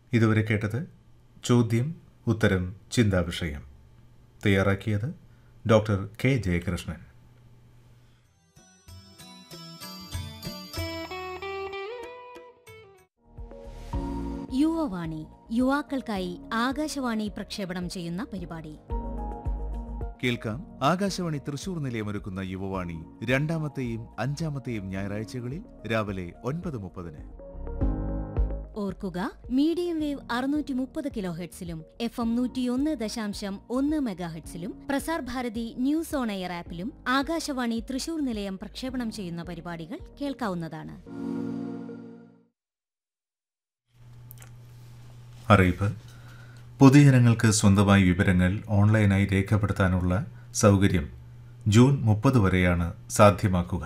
ഇതുവരെ കേട്ടത് ചോദ്യം ഉത്തരം ചിന്താവിഷയം തയ്യാറാക്കിയത് ഡോക്ടർ കെ ജയകൃഷ്ണൻ യുവവാണി യുവാക്കൾക്കായി ആകാശവാണി പ്രക്ഷേപണം ചെയ്യുന്ന പരിപാടി കേൾക്കാം ആകാശവാണി തൃശൂർ നിലയമൊരുക്കുന്ന യുവവാണി രണ്ടാമത്തെയും അഞ്ചാമത്തെയും ഞായറാഴ്ചകളിൽ രാവിലെ ഒൻപത് മുപ്പതിന് ഓർക്കുക മീഡിയം വേവ് അറുന്നൂറ്റി മുപ്പത് കിലോ ഹെഡ്സിലും എഫ് എം നൂറ്റിയൊന്ന് ദശാംശം ഒന്ന് മെഗാഹെഡ്സിലും Prasar Bharati news on air ആപ്പിലും ആകാശവാണി തൃശൂർ നിലയം പ്രക്ഷേപണം ചെയ്യുന്ന പരിപാടികൾ കേൾക്കാവുന്നതാണ് അറിയിപ്പ് പൊതുജനങ്ങൾക്ക് സ്വന്തമായി വിവരങ്ങൾ ഓൺലൈനായി രേഖപ്പെടുത്താനുള്ള സൗകര്യം ജൂൺ മുപ്പത് വരെയാണ് സാധ്യമാക്കുക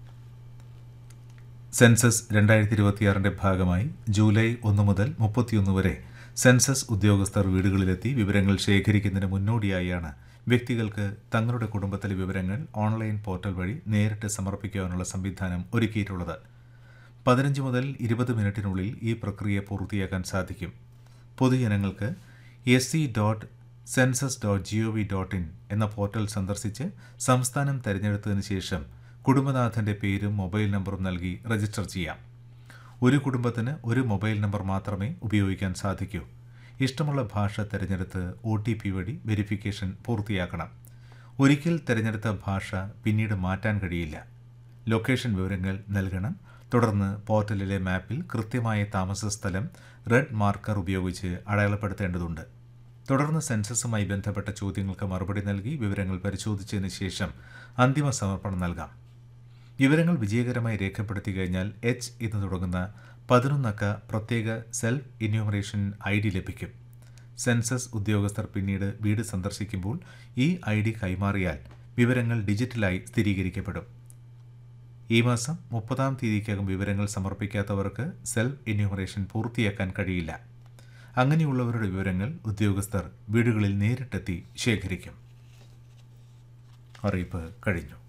സെൻസസ് രണ്ടായിരത്തി ഇരുപത്തിയാറിൻ്റെ ഭാഗമായി ജൂലൈ ഒന്ന് മുതൽ മുപ്പത്തിയൊന്ന് വരെ സെൻസസ് ഉദ്യോഗസ്ഥർ വീടുകളിലെത്തി വിവരങ്ങൾ ശേഖരിക്കുന്നതിന് മുന്നോടിയായാണ് വ്യക്തികൾക്ക് തങ്ങളുടെ കുടുംബത്തിലെ വിവരങ്ങൾ ഓൺലൈൻ പോർട്ടൽ വഴി നേരിട്ട് സമർപ്പിക്കാനുള്ള സംവിധാനം ഒരുക്കിയിട്ടുള്ളത് പതിനഞ്ച് മുതൽ ഇരുപത് മിനിറ്റിനുള്ളിൽ ഈ പ്രക്രിയ പൂർത്തിയാക്കാൻ സാധിക്കും പൊതുജനങ്ങൾക്ക് S C dot census dot G O V dot in എന്ന പോർട്ടൽ സന്ദർശിച്ച് സംസ്ഥാനം തിരഞ്ഞെടുത്തതിന് ശേഷം കുടുംബനാഥൻ്റെ പേരും മൊബൈൽ നമ്പറും നൽകി രജിസ്റ്റർ ചെയ്യാം ഒരു കുടുംബത്തിന് ഒരു മൊബൈൽ നമ്പർ മാത്രമേ ഉപയോഗിക്കാൻ സാധിക്കൂ ഇഷ്ടമുള്ള ഭാഷ തിരഞ്ഞെടുത്ത് ഒ ടി പി വഴി വെരിഫിക്കേഷൻ പൂർത്തിയാക്കണം ഒരിക്കൽ തിരഞ്ഞെടുത്ത ഭാഷ പിന്നീട് മാറ്റാൻ കഴിയില്ല ലൊക്കേഷൻ വിവരങ്ങൾ നൽകണം തുടർന്ന് പോർട്ടലിലെ മാപ്പിൽ കൃത്യമായ താമസ സ്ഥലം റെഡ് മാർക്കർ ഉപയോഗിച്ച് അടയാളപ്പെടുത്തേണ്ടതുണ്ട് തുടർന്ന് സെൻസസുമായി ബന്ധപ്പെട്ട ചോദ്യങ്ങൾക്ക് മറുപടി നൽകി വിവരങ്ങൾ പരിശോധിച്ചതിന് ശേഷം അന്തിമ സമർപ്പണം നൽകാം വിവരങ്ങൾ വിജയകരമായി രേഖപ്പെടുത്തി കഴിഞ്ഞാൽ എച്ച് എന്ന് തുടങ്ങുന്ന പതിനൊന്നക്ക പ്രത്യേക സെൽഫ് ഇന്യൂമറേഷൻ ഐ ഡി ലഭിക്കും സെൻസസ് ഉദ്യോഗസ്ഥർ പിന്നീട് വീട് സന്ദർശിക്കുമ്പോൾ ഈ ഐ ഡി കൈമാറിയാൽ വിവരങ്ങൾ ഡിജിറ്റലായി സ്ഥിരീകരിക്കപ്പെടും ഈ മാസം മുപ്പതാം തീയതിക്കകം വിവരങ്ങൾ സമർപ്പിക്കാത്തവർക്ക് സെൽഫ് എന്യൂമറേഷൻ പൂർത്തിയാക്കാൻ കഴിയില്ല അങ്ങനെയുള്ളവരുടെ വിവരങ്ങൾ ഉദ്യോഗസ്ഥർ വീടുകളിൽ നേരിട്ടെത്തി ശേഖരിക്കും അറിയിപ്പ് കഴിഞ്ഞു